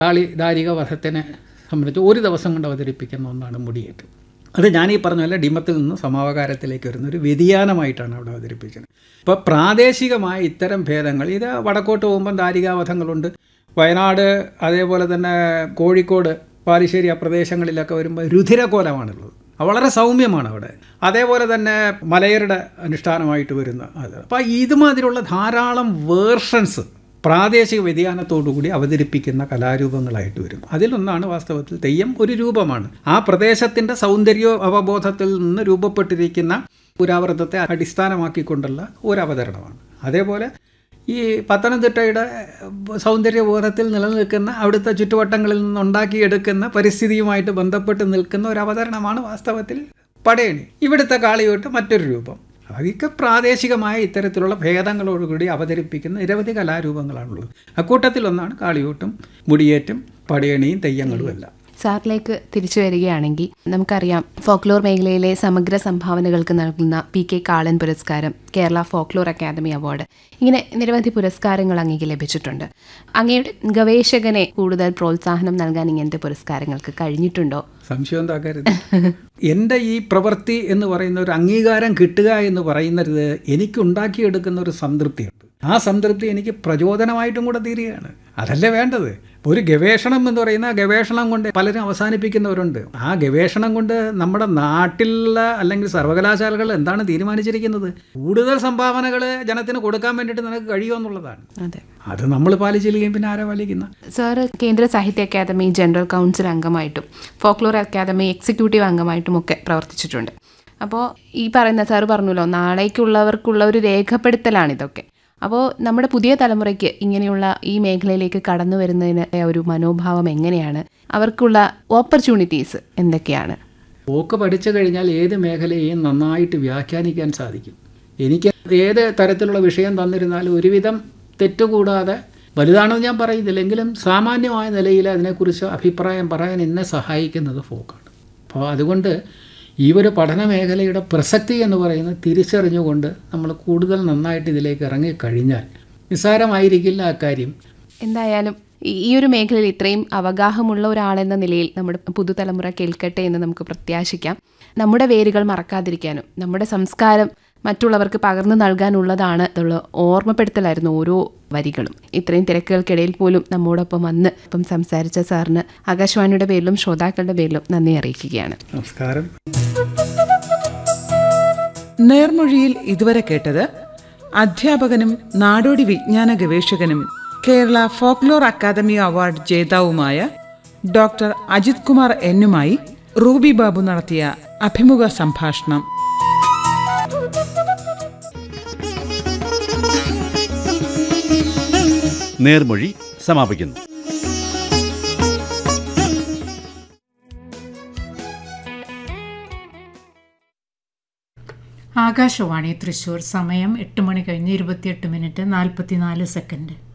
കാളി ദാരിക വധത്തിനെ സംബന്ധിച്ച് ഒരു ദിവസം കൊണ്ട് അവതരിപ്പിക്കുന്ന ഒന്നാണ് മുടിയേറ്റ് അത് ഞാൻ ഈ പറഞ്ഞ പോലെ ഡിമത്തിൽ നിന്ന് സമാവകാരത്തിലേക്ക് വരുന്ന ഒരു വ്യതിയാനമായിട്ടാണ് അവിടെ അവതരിപ്പിച്ചത് ഇപ്പോൾ പ്രാദേശികമായ ഇത്തരം ഭേദങ്ങൾ ഇത് വടക്കോട്ട് പോകുമ്പം ദാരികാവധങ്ങളുണ്ട് വയനാട് അതേപോലെ തന്നെ കോഴിക്കോട് പാലിശ്ശേരി ആ പ്രദേശങ്ങളിലൊക്കെ വരുമ്പോൾ രുധിരകോലമാണുള്ളത് അത് വളരെ സൗമ്യമാണ് അവിടെ അതേപോലെ തന്നെ മലയരുടെ അനുഷ്ഠാനമായിട്ട് വരുന്ന അത് അപ്പോൾ ഇതുമാതിരിയുള്ള ധാരാളം വേർഷൻസ് പ്രാദേശിക വ്യതിയാനത്തോടുകൂടി അവതരിപ്പിക്കുന്ന കലാരൂപങ്ങളായിട്ട് വരും അതിലൊന്നാണ് വാസ്തവത്തിൽ തെയ്യം ഒരു രൂപമാണ് ആ പ്രദേശത്തിൻ്റെ സൗന്ദര്യ അവബോധത്തിൽ നിന്ന് രൂപപ്പെട്ടിരിക്കുന്ന പുരാവൃത്തത്തെ അടിസ്ഥാനമാക്കിക്കൊണ്ടുള്ള ഒരു അവതരണമാണ് അതേപോലെ ഈ പത്തനംതിട്ടയുടെ സൗന്ദര്യബോധത്തിൽ നിലനിൽക്കുന്ന അവിടുത്തെ ചുറ്റുവട്ടങ്ങളിൽ നിന്നുണ്ടാക്കിയെടുക്കുന്ന പരിസ്ഥിതിയുമായിട്ട് ബന്ധപ്പെട്ട് നിൽക്കുന്ന ഒരു അവതരണമാണ് വാസ്തവത്തിൽ പടയണി ഇവിടുത്തെ കാളിയോട്ട് മറ്റൊരു രൂപം അതൊക്കെ പ്രാദേശികമായ ഇത്തരത്തിലുള്ള ഭേദങ്ങളോടുകൂടി അവതരിപ്പിക്കുന്ന നിരവധി കലാരൂപങ്ങളാണുള്ളത് അക്കൂട്ടത്തിലൊന്നാണ് കാളിയോട്ടും മുടിയേറ്റും പടയണിയും തെയ്യങ്ങളും എല്ലാം സാറിലേക്ക് തിരിച്ചു വരികയാണെങ്കിൽ നമുക്കറിയാം ഫോക്ലോർ മേഖലയിലെ സമഗ്ര സംഭാവനകൾക്ക് നൽകുന്ന പി കെ കാളൻ പുരസ്കാരം കേരള ഫോക്ലോർ അക്കാദമി അവാർഡ് ഇങ്ങനെ നിരവധി പുരസ്കാരങ്ങൾ അങ്ങേക്ക് ലഭിച്ചിട്ടുണ്ട് അങ്ങയുടെ ഗവേഷകനെ കൂടുതൽ പ്രോത്സാഹനം നൽകാൻ ഇങ്ങനത്തെ പുരസ്കാരങ്ങൾക്ക് കഴിഞ്ഞിട്ടുണ്ടോ സംശയം എന്താക്കരുത് എൻ്റെ ഈ പ്രവൃത്തി എന്ന് പറയുന്ന ഒരു അംഗീകാരം കിട്ടുക എന്ന് പറയുന്നത് എനിക്കുണ്ടാക്കിയെടുക്കുന്ന ഒരു സംതൃപ്തിയുണ്ട് ആ സംതൃപ്തി എനിക്ക് പ്രചോദനമായിട്ടും കൂടെ തീരുകയാണ് അതല്ലേ വേണ്ടത് ഒരു ഗവേഷണം എന്ന് പറയുന്ന ആ ഗവേഷണം കൊണ്ട് പലരും അവസാനിപ്പിക്കുന്നവരുണ്ട് ആ ഗവേഷണം കൊണ്ട് നമ്മുടെ നാട്ടിലുള്ള അല്ലെങ്കിൽ സർവകലാശാലകൾ എന്താണ് തീരുമാനിച്ചിരിക്കുന്നത് കൂടുതൽ സംഭാവനകൾ ജനത്തിന് കൊടുക്കാൻ വേണ്ടിയിട്ട് നിനക്ക് കഴിയുമെന്നുള്ളതാണ് അതെ അത് നമ്മൾ പാലിച്ചില്ലെങ്കിൽ പിന്നെ ആരാ പാലിക്കുന്ന sir Kendra Sahitya Akademi general council അംഗമായിട്ടും ഫോക്ലോർ അക്കാദമി എക്സിക്യൂട്ടീവ് അംഗമായിട്ടും ഒക്കെ പ്രവർത്തിച്ചിട്ടുണ്ട് അപ്പോൾ ഈ പറയുന്ന സാറ് പറഞ്ഞല്ലോ നാളേക്കുള്ളവർക്കുള്ള ഒരു രേഖപ്പെടുത്തലാണ് ഇതൊക്കെ അപ്പോൾ നമ്മുടെ പുതിയ തലമുറയ്ക്ക് ഇങ്ങനെയുള്ള ഈ മേഖലയിലേക്ക് കടന്നു വരുന്നതിന് ഒരു മനോഭാവം എങ്ങനെയാണ് അവർക്കുള്ള ഓപ്പർച്യൂണിറ്റീസ് എന്തൊക്കെയാണ് പോക്ക് പഠിച്ചു കഴിഞ്ഞാൽ ഏത് മേഖലയെയും നന്നായിട്ട് വ്യാഖ്യാനിക്കാൻ സാധിക്കും എനിക്ക് ഏത് തരത്തിലുള്ള വിഷയം തന്നിരുന്നാലും ഒരുവിധം തെറ്റുകൂടാതെ വലുതാണെന്ന് ഞാൻ പറയുന്നില്ലെങ്കിലും സാമാന്യമായ നിലയിൽ അതിനെക്കുറിച്ച് അഭിപ്രായം പറയാൻ എന്നെ സഹായിക്കുന്നത് ഫോക്കാണ് അപ്പോൾ അതുകൊണ്ട് ഈ ഒരു പഠന മേഖലയുടെ പ്രസക്തി എന്ന് പറയുന്നത് തിരിച്ചറിഞ്ഞുകൊണ്ട് നമ്മൾ കൂടുതൽ നന്നായിട്ട് ഇതിലേക്ക് ഇറങ്ങിക്കഴിഞ്ഞാൽ നിസ്സാരമായിരിക്കില്ല അക്കാര്യം എന്തായാലും ഈ ഈ ഒരു മേഖലയിൽ ഇത്രയും അവഗാഹമുള്ള ഒരാളെന്ന നിലയിൽ നമ്മുടെ പുതുതലമുറ കേൾക്കട്ടെ എന്ന് നമുക്ക് പ്രത്യാശിക്കാം നമ്മുടെ വേരുകൾ മറക്കാതിരിക്കാനും നമ്മുടെ സംസ്കാരം മറ്റുള്ളവർക്ക് പകർന്നു നൽകാനുള്ളതാണ് എന്നുള്ള ഓർമ്മപ്പെടുത്തലായിരുന്നു ഓരോ വരികളും ഇത്രയും തിരക്കുകൾക്കിടയിൽ പോലും നമ്മോടൊപ്പം വന്ന് ഇപ്പം സംസാരിച്ച സാറിന് ആകാശവാണിയുടെ പേരിലും ശ്രോതാക്കളുടെ പേരിലും നന്ദി അറിയിക്കുകയാണ് നമസ്കാരം നേർമൊഴിയിൽ ഇതുവരെ കേട്ടത് അധ്യാപകനും നാടോടി വിജ്ഞാന ഗവേഷകനും കേരള ഫോക്ലോർ അക്കാദമി അവാർഡ് ജേതാവുമായ ഡോക്ടർ അജിത് കുമാർ എന്നുമായി റൂബി ബാബു നടത്തിയ അഭിമുഖ സംഭാഷണം നേർമൊഴി സമാപിക്കുന്നു ആകാശവാണി തൃശൂർ സമയം എട്ട് മണി കഴിഞ്ഞ് ഇരുപത്തിയെട്ട് മിനിറ്റ് നാൽപ്പത്തിനാല് സെക്കൻഡ്